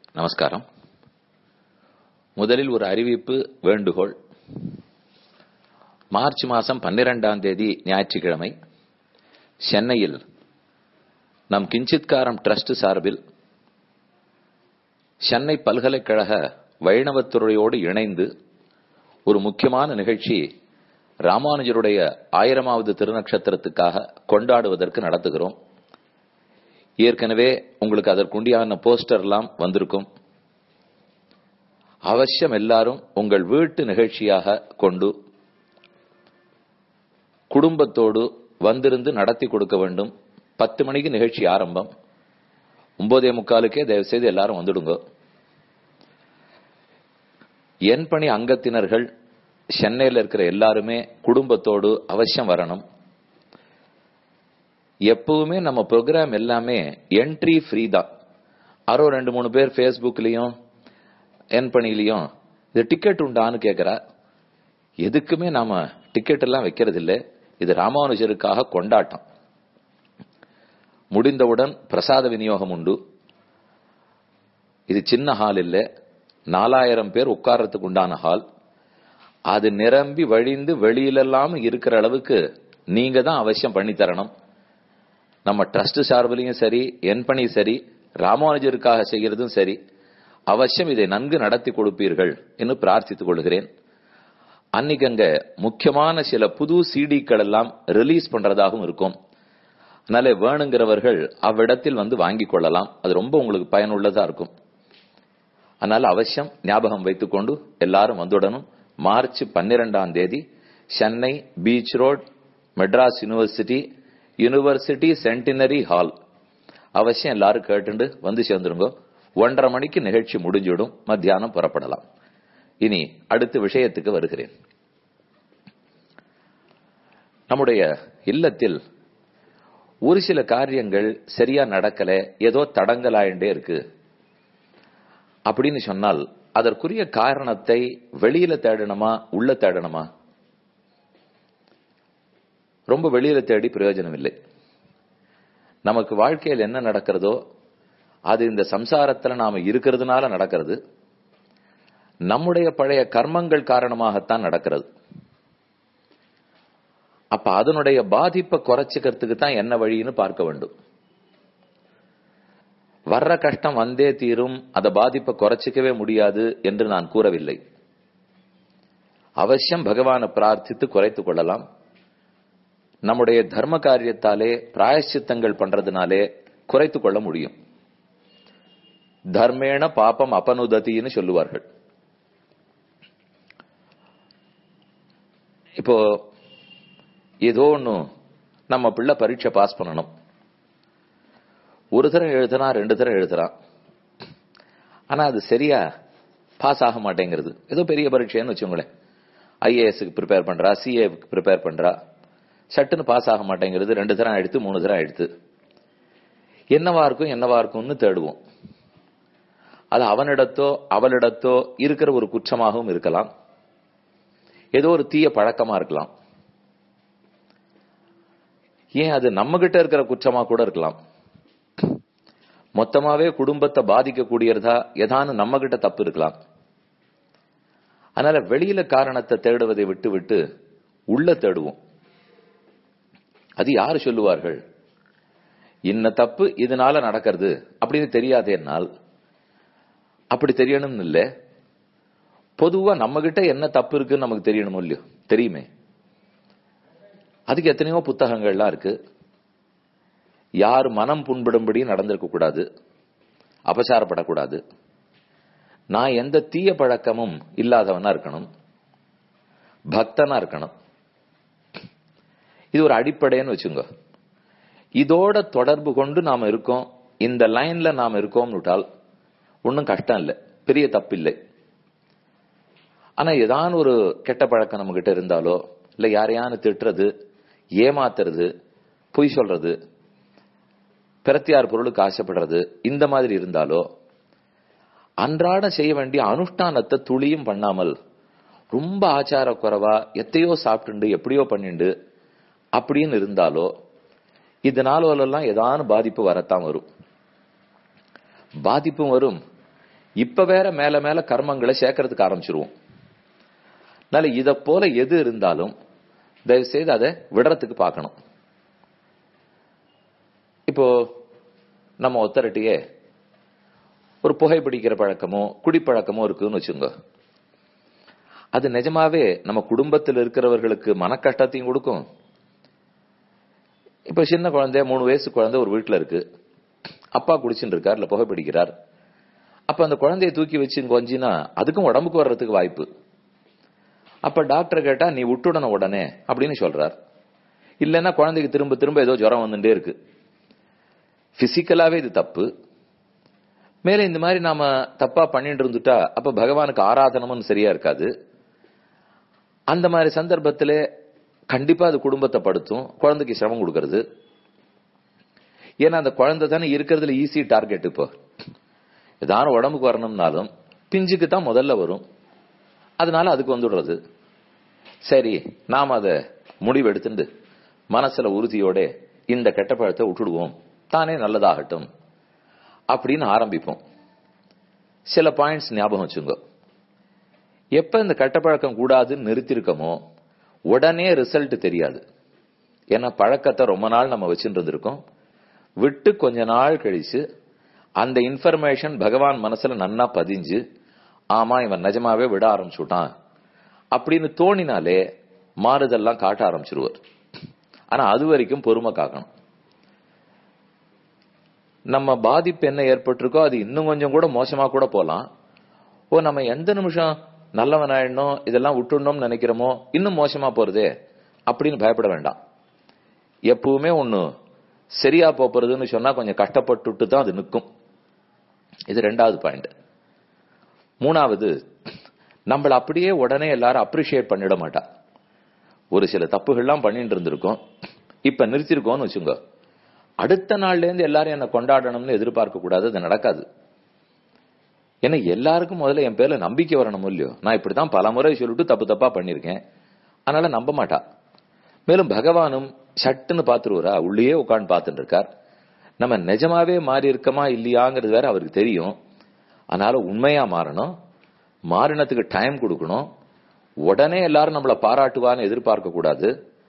நமஸ்காரம் முதலில் ஒரு அறிவிப்பு வேண்டுகோள் மார்ச் மாசம் பன்னிரெண்டாம் தேதி ஞாயிற்றுக்கிழமை சென்னையில் நம் கிஞ்சித்காரம் டிரஸ்ட் சார்பில் சென்னை பல்கலைக்கழக வைணவத்துறையோடு இணைந்து ஒரு முக்கியமான நிகழ்ச்சி ராமானுஜருடைய ஆயிரமாவது திருநக்ஷத்திரத்துக்காக கொண்டாடுவதற்கு நடத்துகிறோம் ஏற்கனவே உங்களுக்கு அதற்குண்டியான போஸ்டர் எல்லாம் வந்திருக்கும் அவசியம் எல்லாரும் உங்கள் வீட்டு நிகழ்ச்சியாக கொண்டு குடும்பத்தோடு வந்திருந்து நடத்தி கொடுக்க வேண்டும் பத்து மணிக்கு நிகழ்ச்சி ஆரம்பம் ஒன்பதே முக்காலுக்கே தயவு செய்து எல்லாரும் வந்துடுங்க என் பணி அங்கத்தினர்கள் சென்னையில் இருக்கிற எல்லாருமே குடும்பத்தோடு அவசியம் வரணும் எப்பவுமே நம்ம ப்ரோக்ராம் எல்லாமே என்ட்ரி ஃப்ரீ தான் அரோ ரெண்டு மூணு பேர் ஃபேஸ்புக்லயும் என் பணிலையும் இது டிக்கெட் உண்டான்னு கேட்கிறா எதுக்குமே நாம டிக்கெட் எல்லாம் வைக்கிறது இல்லை இது ராமானுஜருக்காக கொண்டாட்டம் முடிந்தவுடன் பிரசாத விநியோகம் உண்டு இது சின்ன ஹால் இல்லை நாலாயிரம் பேர் உட்கார்றதுக்கு உண்டான ஹால் அது நிரம்பி வழிந்து வெளியிலெல்லாம் இருக்கிற அளவுக்கு நீங்க தான் அவசியம் பண்ணி தரணும் நம்ம ட்ரஸ்ட் சார்பிலையும் சரி என் பணி சரி ராமானுஜருக்காக செய்கிறதும் சரி அவசியம் இதை நன்கு நடத்தி கொடுப்பீர்கள் என்று பிரார்த்தித்துக் கொள்கிறேன் அன்னைக்கு அங்க முக்கியமான சில புது சிடிக்கள் எல்லாம் ரிலீஸ் பண்றதாகவும் இருக்கும் அதனால வேணுங்கிறவர்கள் அவ்விடத்தில் வந்து வாங்கிக் கொள்ளலாம் அது ரொம்ப உங்களுக்கு பயனுள்ளதா இருக்கும் அதனால அவசியம் ஞாபகம் வைத்துக் கொண்டு எல்லாரும் வந்துடணும் மார்ச் பன்னிரெண்டாம் தேதி Chennai beach road Madras university university centenary hall அவசியம் எல்லாரும் கேட்டுண்டு வந்து சேர்ந்துருங்க ஒன்றரை மணிக்கு நிகழ்ச்சி முடிஞ்சிடும் மத்தியானம் புறப்படலாம் இனி அடுத்த விஷயத்துக்கு வருகிறேன் நம்முடைய இல்லத்தில் ஒரு சில காரியங்கள் சரியா நடக்கல ஏதோ தடங்கலாயிண்டே இருக்கு அப்படின்னு சொன்னால் அதற்குரிய காரணத்தை வெளியில தேடணுமா உள்ள தேடணுமா ரொம்ப வெளியில தேடி பிரயோஜனம் இல்லை நமக்கு வாழ்க்கையில் என்ன நடக்கிறதோ அது இந்த சம்சாரத்துல நாம இருக்கிறதுனால நடக்கிறது நம்முடைய பழைய கர்மங்கள் காரணமாகத்தான் நடக்கிறது அப்ப அதனுடைய பாதிப்பை குறைச்சிக்கிறதுக்கு தான் என்ன வழின்னு பார்க்க வேண்டும் வர்ற கஷ்டம் வந்தே தீரும் அந்த பாதிப்பை குறைச்சிக்கவே முடியாது என்று நான் கூறவில்லை அவசியம் பகவானை பிரார்த்தித்து குறைத்துக் கொள்ளலாம் நம்முடைய தர்ம காரியத்தாலே பிராயச்சித்தங்கள் பண்றதுனாலே குறைத்துக் கொள்ள முடியும் தர்மேண பாப்பம் அபனுதத்தின்னு சொல்லுவார்கள் இப்போ ஏதோ ஒன்று நம்ம பிள்ளை பரீட்சை பாஸ் பண்ணணும் ஒரு தரம் எழுதுறான் ரெண்டு தரம் எழுதுறான் ஆனா அது சரியா பாஸ் ஆக மாட்டேங்கிறது ஏதோ பெரிய பரீட்சைன்னு வச்சுங்களேன் ஐஏஎஸ்க்கு ப்ரிப்பேர் பண்றா சிஏக்கு ப்ரிப்பேர் பண்றா சட்டுன்னு பாஸ் ஆக மாட்டேங்கிறது ரெண்டு தரம் எடுத்து மூணு தரம் எடுத்து என்னவா இருக்கும் என்னவா இருக்கும்னு தேடுவோம் அது அவனிடத்தோ அவளிடத்தோ இருக்கிற ஒரு குற்றமாகவும் இருக்கலாம் ஏதோ ஒரு தீய பழக்கமா இருக்கலாம் ஏன் அது நம்ம கிட்ட இருக்கிற குற்றமா கூட இருக்கலாம் மொத்தமாவே குடும்பத்தை பாதிக்கக்கூடியதா ஏதானு நம்ம கிட்ட தப்பு இருக்கலாம் அதனால வெளியில காரணத்தை தேடுவதை விட்டு விட்டு உள்ள தேடுவோம் அது யாரு சொல்லுவார்கள் இன்ன தப்பு இதனால நடக்கிறது அப்படின்னு தெரியாதேனால் அப்படி தெரியணும்னு இல்லை பொதுவா நம்ம கிட்ட என்ன தப்பு இருக்குன்னு நமக்கு தெரியணும் இல்லையோ தெரியுமே அதுக்கு எத்தனையோ புத்தகங்கள்லாம் இருக்கு யார் மனம் புண்படும்படி நடந்திருக்க கூடாது அபசாரப்படக்கூடாது நான் எந்த தீய பழக்கமும் இல்லாதவனா இருக்கணும் பக்தனா இருக்கணும் இது ஒரு அடிப்படைன்னு வச்சுங்க இதோட தொடர்பு கொண்டு நாம இருக்கோம் இந்த லைன்ல நாம இருக்கோம்னு விட்டால் ஒன்றும் கஷ்டம் இல்லை பெரிய தப்பு இல்லை ஆனா ஏதான ஒரு கெட்ட பழக்கம் நம்ம கிட்ட இருந்தாலோ இல்ல யாரையான திட்டுறது ஏமாத்துறது பொய் சொல்றது பிரத்தியார் பொருளுக்கு ஆசைப்படுறது இந்த மாதிரி இருந்தாலோ அன்றாட செய்ய வேண்டிய அனுஷ்டானத்தை துளியும் பண்ணாமல் ரொம்ப ஆச்சார குறைவா எத்தையோ சாப்பிட்டுண்டு எப்படியோ பண்ணிண்டு அப்படின்னு இருந்தாலோ இதனாலெல்லாம் ஏதான பாதிப்பு வரத்தான் வரும் பாதிப்பும் வரும் இப்ப வேற மேல மேல கர்மங்களை சேர்க்கறதுக்கு ஆரம்பிச்சிருவோம் அதனால இத போல எது இருந்தாலும் தயவு செய்து அதை விடுறதுக்கு பார்க்கணும் இப்போ நம்ம ஒத்தரட்டியே ஒரு புகைப்பிடிக்கிற பழக்கமோ குடிப்பழக்கமோ இருக்குன்னு வச்சுங்க அது நிஜமாவே நம்ம குடும்பத்தில் இருக்கிறவர்களுக்கு மன கஷ்டத்தையும் கொடுக்கும் இப்ப சின்ன குழந்தை மூணு வயசு குழந்தை ஒரு வீட்டுல இருக்கு அப்பா குடிச்சுட்டு இருக்கார் இல்ல புகைப்பிடிக்கிறார் அப்ப அந்த குழந்தைய தூக்கி வச்சு கொஞ்சினா அதுக்கும் உடம்புக்கு வர்றதுக்கு வாய்ப்பு அப்ப டாக்டர் கேட்டா நீ விட்டுடணும் உடனே அப்படின்னு சொல்றார் இல்லைன்னா குழந்தைக்கு திரும்ப திரும்ப ஏதோ ஜுரம் வந்துட்டே இருக்கு பிசிக்கலாவே இது தப்பு மேல இந்த மாதிரி நாம தப்பா பண்ணிட்டு இருந்துட்டா அப்ப பகவானுக்கு ஆராதனமும் சரியா இருக்காது அந்த மாதிரி சந்தர்ப்பத்திலே கண்டிப்பா அது குடும்பத்தை படுத்தும் குழந்தைக்கு சிரமம் கொடுக்கறது ஏன்னா அந்த குழந்தை தானே இருக்கிறதுல ஈஸி டார்கெட் இப்போ ஏதாவது உடம்புக்கு வரணும்னாலும் பிஞ்சுக்கு தான் முதல்ல வரும் அதனால அதுக்கு வந்துடுறது சரி நாம் அதை முடிவு எடுத்துட்டு மனசுல உறுதியோட இந்த கெட்ட பழத்தை விட்டுடுவோம் தானே நல்லதாகட்டும் அப்படின்னு ஆரம்பிப்போம் சில பாயிண்ட்ஸ் ஞாபகம் வச்சுங்க எப்ப இந்த கெட்ட பழக்கம் கூடாதுன்னு நிறுத்திருக்கோமோ உடனே ரிசல்ட் தெரியாது ஏன்னா பழக்கத்தை ரொம்ப நாள் நம்ம வச்சுட்டு இருந்திருக்கோம் விட்டு கொஞ்ச நாள் கழிச்சு அந்த இன்ஃபர்மேஷன் பகவான் மனசுல நன்னா பதிஞ்சு ஆமா இவன் நிஜமாவே விட ஆரம்பிச்சுட்டான் அப்படின்னு தோணினாலே மாறுதெல்லாம் காட்ட ஆரம்பிச்சிருவார் ஆனா அது வரைக்கும் பொறுமை காக்கணும் நம்ம பாதிப்பு என்ன ஏற்பட்டிருக்கோ அது இன்னும் கொஞ்சம் கூட மோசமா கூட போலாம் ஓ நம்ம எந்த நிமிஷம் நல்லவன் ஆயிடணும் இதெல்லாம் விட்டுடணும்னு நினைக்கிறோமோ இன்னும் மோசமா போறதே அப்படின்னு பயப்பட வேண்டாம் எப்பவுமே ஒண்ணு சரியா போறதுன்னு சொன்னா கொஞ்சம் கஷ்டப்பட்டுட்டு தான் அது நிற்கும் இது ரெண்டாவது பாயிண்ட் மூணாவது நம்மள அப்படியே உடனே எல்லாரும் அப்ரிஷியேட் பண்ணிட மாட்டா ஒரு சில தப்புகள்லாம் பண்ணிட்டு இருந்திருக்கோம் இப்ப நிறுத்திருக்கோம்னு வச்சுங்க அடுத்த நாள்ல இருந்து எல்லாரும் என்ன கொண்டாடணும்னு எதிர்பார்க்க கூடாது அது நடக்காது ஏன்னா எல்லாருக்கும் முதல்ல என் பேர்ல நம்பிக்கை வரணும் இல்லையோ நான் இப்படித்தான் பல முறை சொல்லிட்டு தப்பு தப்பா பண்ணிருக்கேன் அதனால நம்ப மாட்டா மேலும் பகவானும் சட்டுன்னு பாத்துருவாரா உள்ளேயே உட்காந்து பார்த்துட்டு இருக்கார் நம்ம நிஜமாவே மாறி இருக்கமா இல்லையாங்கிறது வேற அவருக்கு தெரியும் அதனால உண்மையா மாறணும் மாறினத்துக்கு டைம் கொடுக்கணும் உடனே எல்லாரும் நம்மள பாராட்டுவான்னு எதிர்பார்க்க கூடாது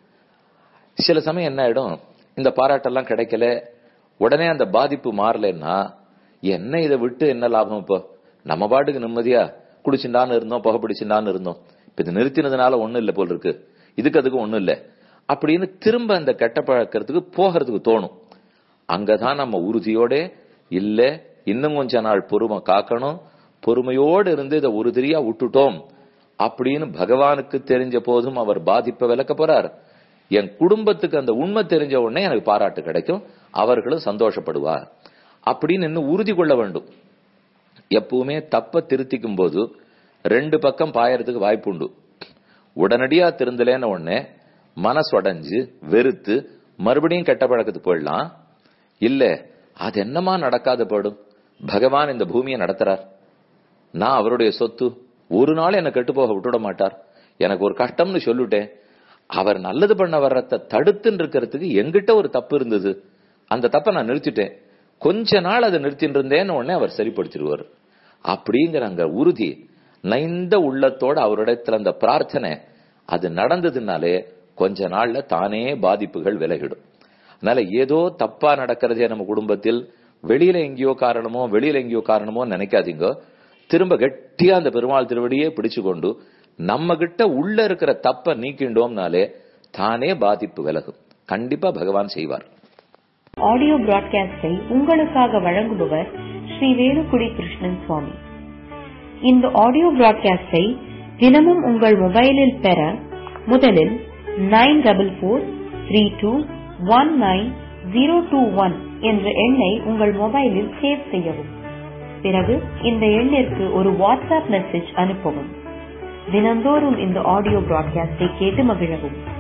சில சமயம் என்ன ஆயிடும் இந்த பாராட்டெல்லாம் கிடைக்கல உடனே அந்த பாதிப்பு மாறலன்னா என்ன இதை விட்டு என்ன லாபம் இப்போ நம்ம பாட்டுக்கு நிம்மதியா குடிச்சுண்டான்னு இருந்தோம் புகை பிடிச்சுண்டான்னு இருந்தோம் இப்ப இது நிறுத்தினதுனால ஒண்ணும் இல்ல போல் இருக்கு இதுக்கு அதுக்கு ஒண்ணும் இல்ல அப்படின்னு திரும்ப அந்த கெட்ட பழக்கிறதுக்கு போகிறதுக்கு தோணும் அங்கதான் நம்ம உறுதியோட இல்ல இன்னும் கொஞ்ச நாள் பொறுமை காக்கணும் பொறுமையோடு இருந்து இதை உறுதியா விட்டுட்டோம் அப்படின்னு பகவானுக்கு தெரிஞ்ச போதும் அவர் பாதிப்பை விளக்க போறார் என் குடும்பத்துக்கு அந்த உண்மை தெரிஞ்ச உடனே எனக்கு பாராட்டு கிடைக்கும் அவர்களும் சந்தோஷப்படுவார் அப்படின்னு இன்னும் உறுதி கொள்ள வேண்டும் எப்பவுமே தப்ப திருத்திக்கும் போது ரெண்டு பக்கம் பாயறதுக்கு வாய்ப்பு உண்டு உடனடியா திருந்தலேன்னு உடனே மனசு உடைஞ்சு வெறுத்து மறுபடியும் கெட்ட பழக்கத்துக்கு போயிடலாம் இல்ல அது என்னமா நடக்காத போடும் பகவான் இந்த பூமியை நடத்துறார் நான் அவருடைய சொத்து ஒரு நாள் என்ன கெட்டு போக விட்டுட மாட்டார் எனக்கு ஒரு கஷ்டம்னு சொல்லிட்டேன் அவர் நல்லது பண்ண வர்றத தடுத்துன்னு இருக்கிறதுக்கு எங்கிட்ட ஒரு தப்பு இருந்தது அந்த தப்பை நான் நிறுத்திட்டேன் கொஞ்ச நாள் அதை நிறுத்திட்டு இருந்தேன்னு உடனே அவர் சரிப்படுத்திடுவார் அப்படிங்கிற அங்க உறுதி நைந்த உள்ளத்தோட அவரிடத்துல அந்த பிரார்த்தனை அது நடந்ததுனாலே கொஞ்ச நாள்ல தானே பாதிப்புகள் விலகிடும் அதனால ஏதோ தப்பா நடக்கிறதே நம்ம குடும்பத்தில் வெளியில எங்கேயோ காரணமோ வெளியில எங்கேயோ காரணமோ நினைக்காதீங்க திரும்ப கெட்டியா அந்த பெருமாள் திருவடியே பிடிச்சு கொண்டு நம்ம கிட்ட உள்ள இருக்கிற தப்ப நீக்கிண்டோம்னாலே தானே பாதிப்பு விலகும் கண்டிப்பா பகவான் செய்வார் ஆடியோ பிராட்காஸ்டை உங்களுக்காக வழங்குபவர் ஸ்ரீ வேலுக்குடி கிருஷ்ணன் சுவாமி இந்த ஆடியோ பிராட்காஸ்டை தினமும் உங்கள் மொபைலில் பெற முதலில் nine double four three two one nine zero two one என்ற எண்ணை உங்கள் மொபைலில் சேவ் செய்யவும் பிறகு இந்த எண்ணிற்கு ஒரு வாட்ஸ்அப் மெசேஜ் அனுப்பவும் தினந்தோறும் இந்த ஆடியோ பிராட்காஸ்டை கேட்டு மகிழவும்